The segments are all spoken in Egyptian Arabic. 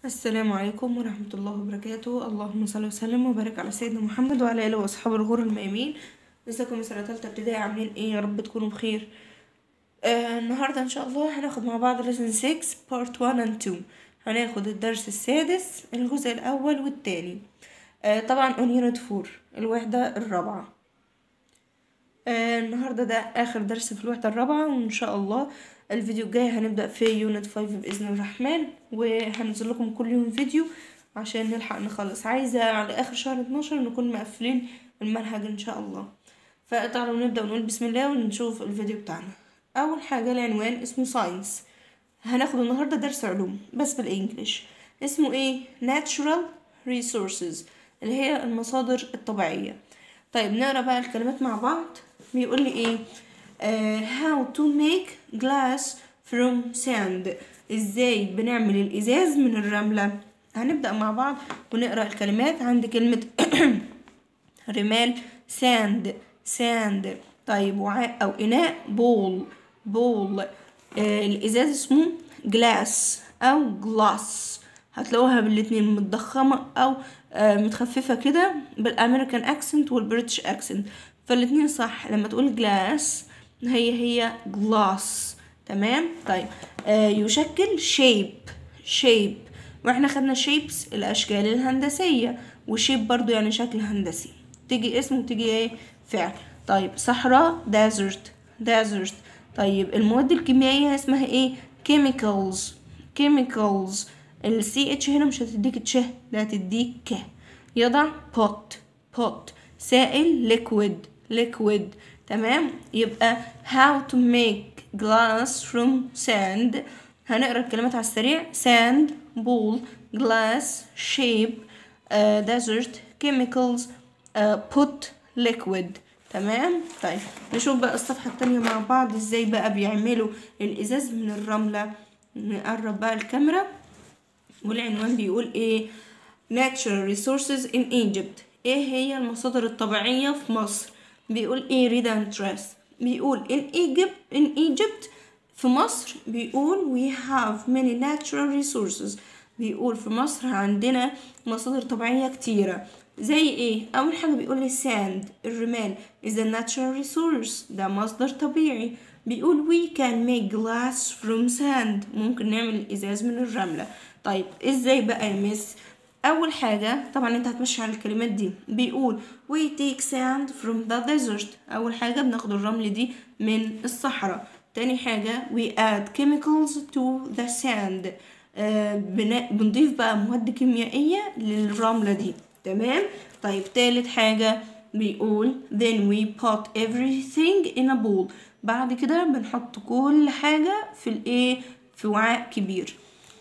السلام عليكم ورحمة الله وبركاته اللهم صل وسلم وبارك على سيدنا محمد وعلى آله وأصحابه الغر الميامين ازيكم يا سنة تالتة ابتدائي عاملين ايه يا رب تكونوا بخير آه النهاردة ان شاء الله هناخد مع بعض lesson 6 part 1 and 2 هناخد الدرس السادس الجزء الأول والتاني آه طبعا on unit 4 الوحدة الرابعة آه النهاردة ده آخر درس في الوحدة الرابعة وإن شاء الله الفيديو الجاي هنبدأ في يونت 5 بإذن الرحمن وهنزل لكم كل يوم فيديو عشان نلحق نخلص عايزة على آخر شهر 12 نكون مقفلين المنهج إن شاء الله فتعالوا نبدأ ونقول بسم الله ونشوف الفيديو بتاعنا أول حاجة العنوان اسمه ساينس هناخد النهاردة درس علوم بس بالإنجليش اسمه ايه natural resources اللي هي المصادر الطبيعية طيب نقرا بقى الكلمات مع بعض بيقول لي ايه آه how to make glass from sand ازاي بنعمل الازاز من الرملة هنبدأ مع بعض ونقرا الكلمات عند كلمة رمال ساند ساند طيب وعاء او اناء بول بول آه الازاز اسمه جلاس او جلاس هتلاقوها بالاتنين متضخمة او آه متخففة كده بالامريكان اكسنت والبريتش اكسنت فالاتنين صح لما تقول جلاس هي هي جلاس تمام طيب آه يشكل شيب شيب واحنا خدنا شيبس الاشكال الهندسية وشيب برضو يعني شكل هندسي تيجي اسم وتيجي ايه فعل طيب صحراء ديزرت ديزرت طيب المواد الكيميائية اسمها ايه chemicals chemicals السي اتش هنا مش هتديك تش ده هتديك ك يضع pot pot سائل liquid liquid تمام يبقى how to make glass from sand هنقرا الكلمات على السريع sand ball glass shape uh, desert chemicals uh, put liquid تمام طيب نشوف بقى الصفحة التانية مع بعض ازاي بقى بيعملوا الازاز من الرملة نقرب بقى الكاميرا والعنوان بيقول ايه natural resources in Egypt ايه هي المصادر الطبيعية في مصر بيقول ايه read and trace بيقول in Egypt in Egypt في مصر بيقول we have many natural resources بيقول في مصر عندنا مصادر طبيعية كتيرة زي ايه اول حاجة بيقول لي sand الرمال is a natural resource ده مصدر طبيعي بيقول we can make glass from sand ممكن نعمل ازاز من الرملة طيب ازاي بقى يا مس اول حاجة طبعا انت هتمشي على الكلمات دي بيقول we take sand from the desert اول حاجة بناخد الرمل دي من الصحراء تاني حاجة we add chemicals to the sand آه بنضيف بقى مواد كيميائية للرملة دي تمام طيب تالت حاجة بيقول then we put everything in a bowl بعد كده بنحط كل حاجة في الايه في وعاء كبير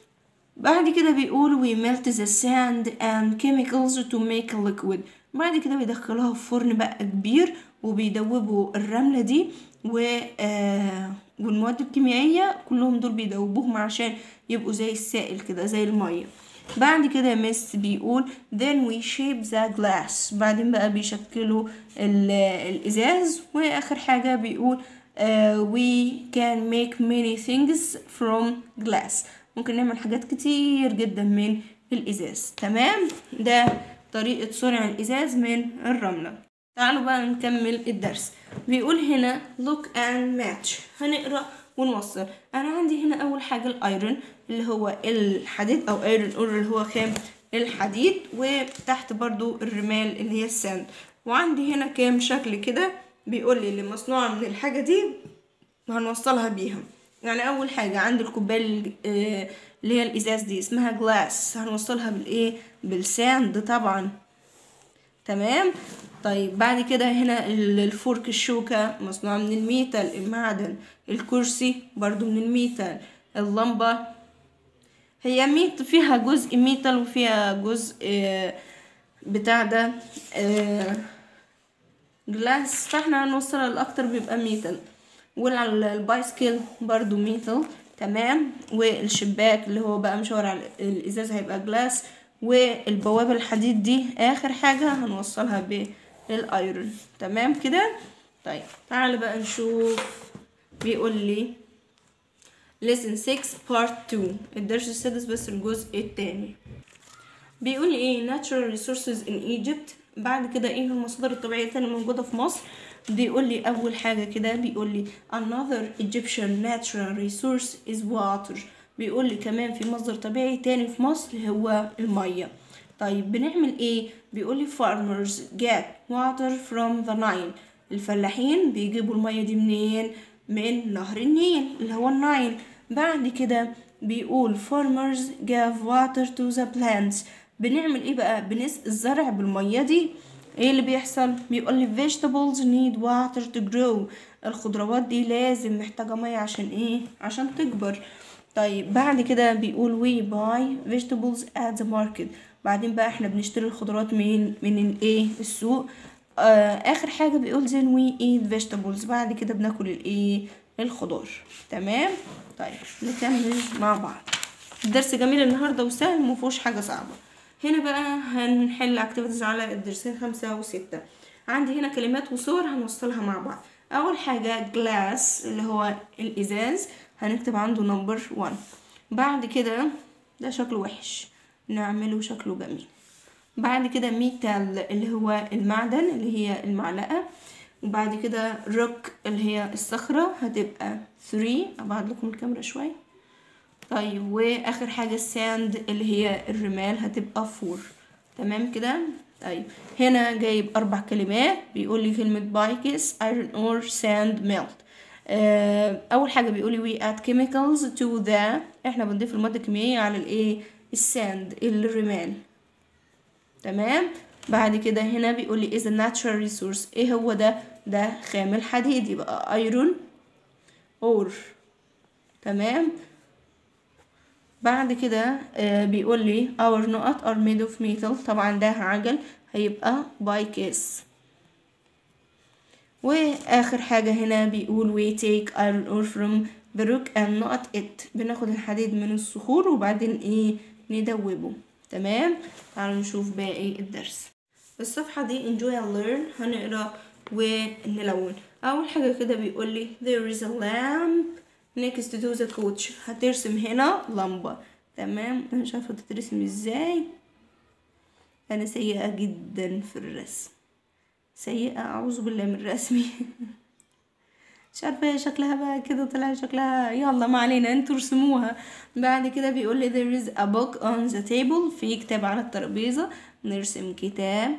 بعد كده بيقول we melt the sand and chemicals to make a liquid بعد كده بيدخلوها في فرن بقى كبير وبيدوبوا الرملة دي و آه والمواد الكيميائية كلهم دول بيدوبوهم عشان يبقوا زي السائل كده زي المية بعد كده مس بيقول then we shape the glass بعدين بقى بيشكلوا الإزاز وآخر حاجة بيقول uh, we can make many things from glass ممكن نعمل حاجات كتير جدا من الإزاز تمام ده طريقة صنع الإزاز من الرملة تعالوا بقى نكمل الدرس بيقول هنا look and match هنقرأ ونوصل انا عندي هنا اول حاجه الايرون اللي هو الحديد او ايرون اور اللي هو خام الحديد وتحت برضو الرمال اللي هي الساند وعندي هنا كام شكل كده بيقول لي اللي مصنوعه من الحاجه دي هنوصلها بيها يعني اول حاجه عندي الكوبايه اللي هي الازاز دي اسمها جلاس هنوصلها بالايه بالساند طبعا تمام طيب بعد كده هنا الفورك الشوكة مصنوعة من الميتال المعدن الكرسي برضو من الميتال اللمبة هي ميت فيها جزء ميتال وفيها جزء بتاع ده جلاس فاحنا هنوصلها الاكتر بيبقى ميتال والبايسكل برضو ميتال تمام والشباك اللي هو بقى مشاور على الازاز هيبقى جلاس والبوابة الحديد دي اخر حاجة هنوصلها بالايرون تمام كده طيب تعال بقى نشوف بيقول لي lesson 6 part 2 الدرس السادس بس الجزء الثاني بيقول ايه natural resources in Egypt بعد كده ايه المصادر الطبيعية اللي موجودة في مصر بيقول لي اول حاجة كده بيقول لي another Egyptian natural resource is water بيقول لي كمان في مصدر طبيعي تاني في مصر هو المية طيب بنعمل ايه بيقول لي farmers get water from the Nile الفلاحين بيجيبوا المية دي منين من نهر النيل اللي هو النايل بعد كده بيقول farmers gave water to the plants بنعمل ايه بقى بنسقي الزرع بالمية دي ايه اللي بيحصل بيقول لي vegetables need water to grow الخضروات دي لازم محتاجة مية عشان ايه عشان تكبر طيب بعد كده بيقول we buy vegetables at the market بعدين بقى احنا بنشتري الخضروات من من الايه السوق آه اخر حاجه بيقول then we eat vegetables بعد كده بناكل الايه الخضار تمام طيب نكمل مع بعض الدرس جميل النهارده وسهل مفيهوش حاجه صعبه هنا بقى هنحل اكتيفيتيز على الدرسين خمسة وستة عندي هنا كلمات وصور هنوصلها مع بعض اول حاجه glass اللي هو الازاز هنكتب عنده نمبر 1 بعد كده ده شكله وحش نعمله شكله جميل بعد كده ميتال اللي هو المعدن اللي هي المعلقة وبعد كده روك اللي هي الصخرة هتبقى 3 ابعد لكم الكاميرا شوية طيب واخر حاجة الساند اللي هي الرمال هتبقى 4 تمام كده طيب هنا جايب اربع كلمات بيقول لي كلمة بايكس ايرون اور ساند ميلت اول حاجة بيقول لي we add chemicals to the احنا بنضيف المادة الكيميائية على الايه الساند الرمال تمام بعد كده هنا بيقول لي is a natural resource ايه هو ده ده خام الحديد يبقى ايرون اور تمام بعد كده آه بيقول لي our نقط are made of metal طبعا ده عجل هيبقى by case واخر حاجة هنا بيقول we take iron ore from the rock and not it بناخد الحديد من الصخور وبعدين ايه ندوبه تمام تعالوا نشوف باقي الدرس الصفحة دي enjoy and learn هنقرا ونلون أول حاجة كده بيقول لي there is a lamp next to the coach هترسم هنا لمبة تمام أنا مش عارفة تترسم ازاي أنا سيئة جدا في الرسم سيئة أعوذ بالله من رسمي مش عارفه هي شكلها بقى كده طلع شكلها يلا ما علينا انتوا ارسموها بعد كده بيقول لي there is a book on the table في كتاب على الترابيزه نرسم كتاب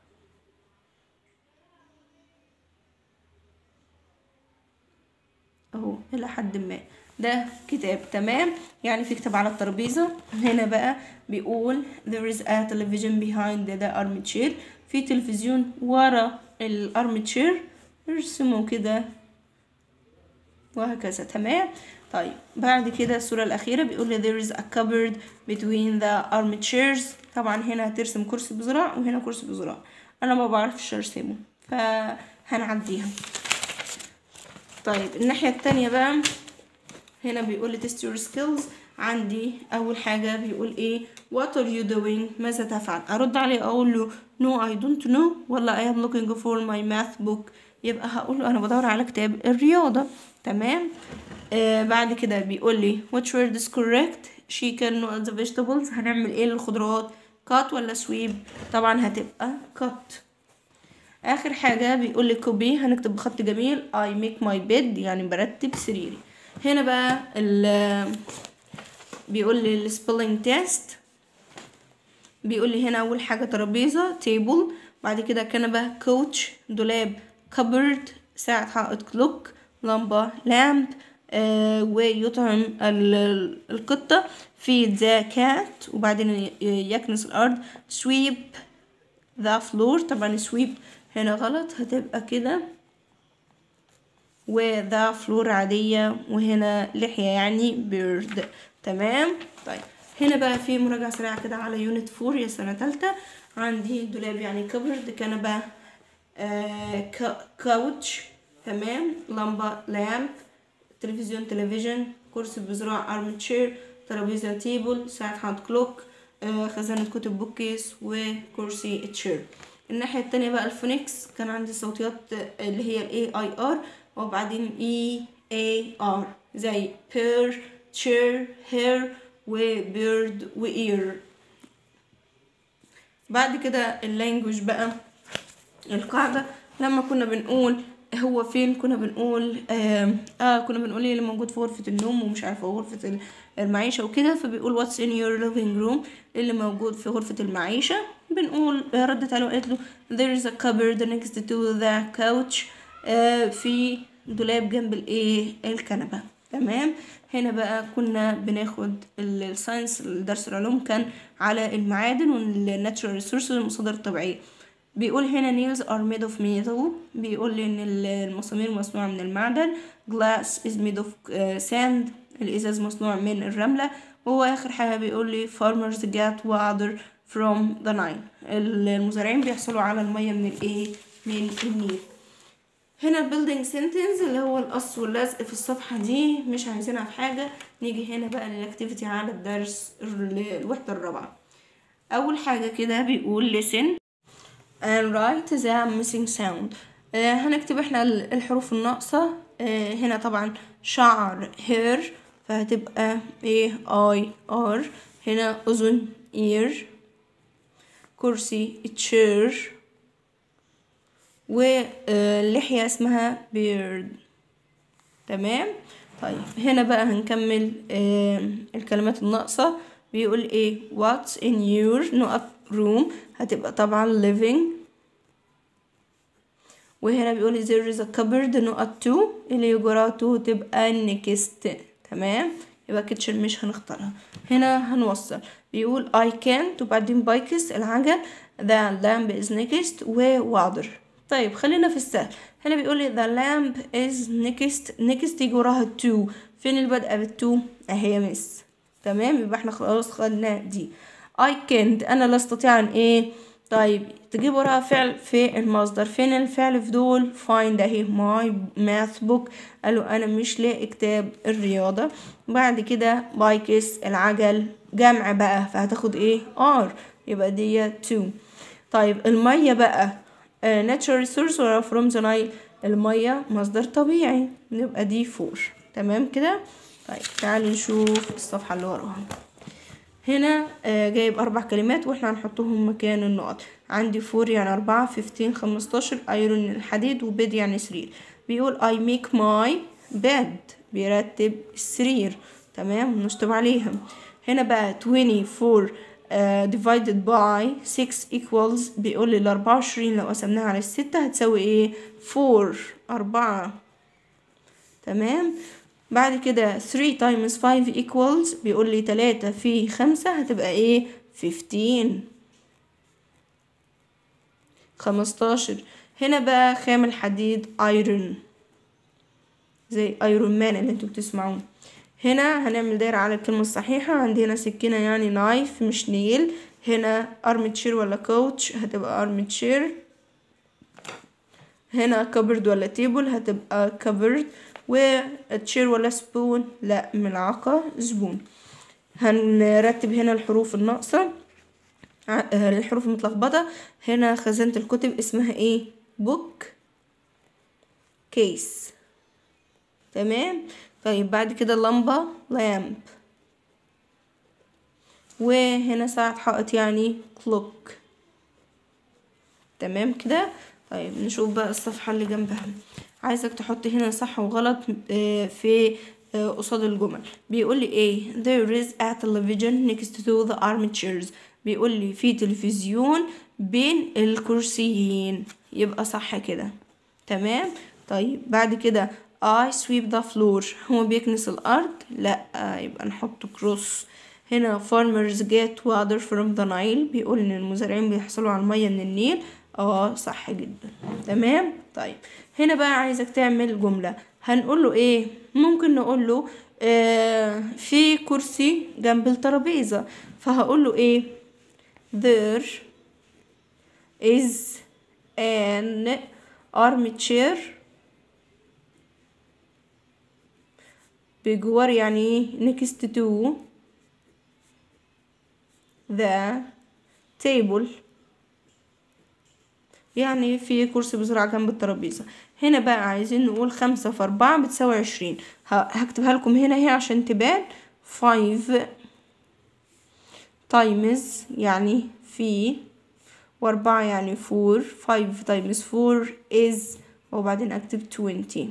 اهو الى حد ما ده كتاب تمام يعني في كتاب على الترابيزه هنا بقى بيقول there is a television behind the armchair في تلفزيون ورا الارمتشير ارسمه كده وهكذا تمام طيب بعد كده الصورة الأخيرة بيقول لي there is a cupboard between the armchairs طبعا هنا هترسم كرسي بزراع وهنا كرسي بزراع أنا ما بعرفش أرسمه فهنعديها طيب الناحية التانية بقى هنا بيقول لي test your skills عندي أول حاجة بيقول إيه what are you doing ماذا تفعل أرد عليه أقول له no I don't know ولا I am looking for my math book يبقى هقول له أنا بدور على كتاب الرياضة تمام آه بعد كده بيقول لي which word is correct she can know the vegetables هنعمل ايه للخضروات cut ولا sweep طبعا هتبقى cut اخر حاجة بيقول لي كوبي هنكتب بخط جميل I make my bed يعني برتب سريري هنا بقى ال بيقول لي السبيلنج تيست بيقول لي هنا اول حاجة ترابيزة تيبل بعد كده كنبة كوتش دولاب كبرد ساعة حائط كلوك لمبة لامب آه ويطعم القطة في ذا كات وبعدين يكنس الأرض سويب ذا فلور طبعا سويب هنا غلط هتبقى كده وذا فلور عادية وهنا لحية يعني بيرد تمام طيب هنا بقى في مراجعة سريعة كده على يونت فور يا سنة تالتة عندي دولاب يعني كبرد كنبة آه كاوتش تمام لمبة لامب تلفزيون تلفزيون كرسي بزراع ارم تشير ترابيزة تيبل ساعة هاند كلوك آه خزانة كتب بوكيس وكرسي تشير الناحية التانية بقى الفونكس كان عندي صوتيات اللي هي الاي اي ار وبعدين اي A R زي pear chair hair و bird و ear بعد كده اللانجوج بقى القاعدة لما كنا بنقول هو فين كنا بنقول آه, اه كنا بنقول ايه اللي موجود في غرفة النوم ومش عارفة غرفة المعيشة وكده فبيقول what's in your living room اللي موجود في غرفة المعيشة بنقول ردت عليه وقالت له there is a cupboard next to the couch آه في دولاب جنب الايه الكنبة تمام هنا بقى كنا بناخد الساينس درس العلوم كان على المعادن والناتشورال ريسورسز المصادر الطبيعية بيقول هنا nails are made of metal بيقول لي ان المسامير مصنوعة من المعدن glass is made of uh, sand الازاز مصنوع من الرملة وهو اخر حاجة بيقول لي farmers get water from the Nile المزارعين بيحصلوا على المية من الايه من النيل هنا building sentence اللي هو القص واللزق في الصفحة دي مش عايزينها في حاجة نيجي هنا بقى للاكتيفيتي على الدرس الوحدة الرابعة أول حاجة كده بيقول listen and write the missing sound آه هنكتب احنا الحروف الناقصة آه هنا طبعا شعر hair فهتبقى ايه I R هنا أذن ear كرسي chair واللحية اسمها beard تمام طيب هنا بقى هنكمل آه الكلمات الناقصة بيقول ايه what's in your نقط room هتبقى طبعا living وهنا بيقول there is a cupboard نقط two اللي يجرى two تبقى next تمام يبقى كيتشن مش هنختارها هنا هنوصل بيقول I can't وبعدين بايكس العجل the lamp is next و water طيب خلينا في السهل هنا بيقول لي the lamp is next next يجي وراها two فين اللي بادئه بالتو اهي مس تمام يبقى احنا خلاص خدنا دي I can't انا لا استطيع ان ايه طيب تجيب وراها فعل في المصدر فين الفعل في دول find اهي my math book قالوا انا مش لاقي كتاب الرياضة بعد كده بايكس العجل جمع بقى فهتاخد ايه r يبقى دي two طيب المية بقى uh, natural resource ولا from the Nile المية مصدر طبيعي يبقى دي فور تمام كده طيب تعالوا نشوف الصفحة اللي وراها هنا آه جايب أربع كلمات وإحنا هنحطهم مكان النقط عندي فور يعني أربعة فيفتين خمستاشر أيرون الحديد وبيد يعني سرير بيقول I make my bed بيرتب السرير تمام نشطب عليها هنا بقى 24 uh, divided by 6 equals بيقول لي الأربعة وعشرين لو قسمناها على الستة هتساوي ايه 4 أربعة تمام بعد كده 3 times 5 equals بيقول لي تلاتة في خمسة هتبقى ايه 15 خمستاشر هنا بقى خام الحديد ايرون زي ايرون مان اللي انتوا بتسمعوه هنا هنعمل دايرة على الكلمة الصحيحة عندي هنا سكينة يعني نايف مش نيل هنا ارمتشير ولا كوتش هتبقى ارمتشير هنا كبرد ولا تيبل هتبقى كبرد وتشير ولا سبون لا ملعقة زبون هنرتب هنا الحروف الناقصة الحروف المتلخبطة هنا خزانة الكتب اسمها ايه بوك كيس تمام طيب بعد كده لمبة لامب وهنا ساعة حائط يعني كلوك تمام كده طيب نشوف بقى الصفحة اللي جنبها عايزك تحط هنا صح وغلط في قصاد الجمل بيقول لي ايه there is a television next to the armchairs بيقول لي في تلفزيون بين الكرسيين يبقى صح كده تمام طيب بعد كده I sweep the floor هو بيكنس الأرض لا يبقى نحط كروس هنا farmers get water from the Nile بيقول إن المزارعين بيحصلوا على المية من النيل اه صح جدا تمام طيب هنا بقى عايزك تعمل جملة هنقول له ايه ممكن نقول له آه في كرسي جنب الترابيزة فهقول له ايه there is an armchair بجوار يعني next to the table يعني في كرسي بسرعة جنب الترابيزة هنا بقى عايزين نقول خمسة في أربعة بتساوي عشرين هكتبها لكم هنا هي عشان تبان five times يعني في وأربعة يعني فور five times four is وبعدين أكتب twenty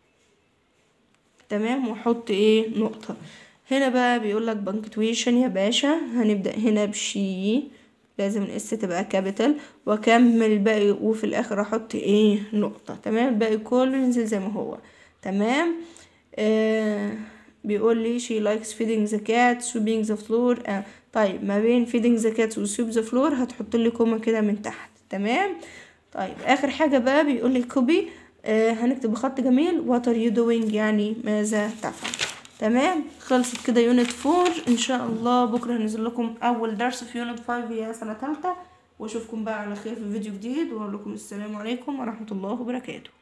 تمام واحط ايه نقطة هنا بقى بيقولك بنكتويشن يا باشا هنبدأ هنا بشي لازم الاس تبقى كابيتال واكمل الباقي وفي الاخر احط ايه نقطة تمام الباقي كله ينزل زي ما هو تمام آه بيقول لي she likes feeding the cat sweeping the floor آه طيب ما بين feeding the cat و sweep the floor هتحط لي كومة كده من تحت تمام طيب اخر حاجة بقى بيقول لي كوبي آه هنكتب بخط جميل what are you doing يعني ماذا تفعل تمام خلصت كده يونت فور ان شاء الله بكره هنزل لكم اول درس في يونت فايف هي سنه تالتة واشوفكم بقى على خير في فيديو جديد واقول لكم السلام عليكم ورحمه الله وبركاته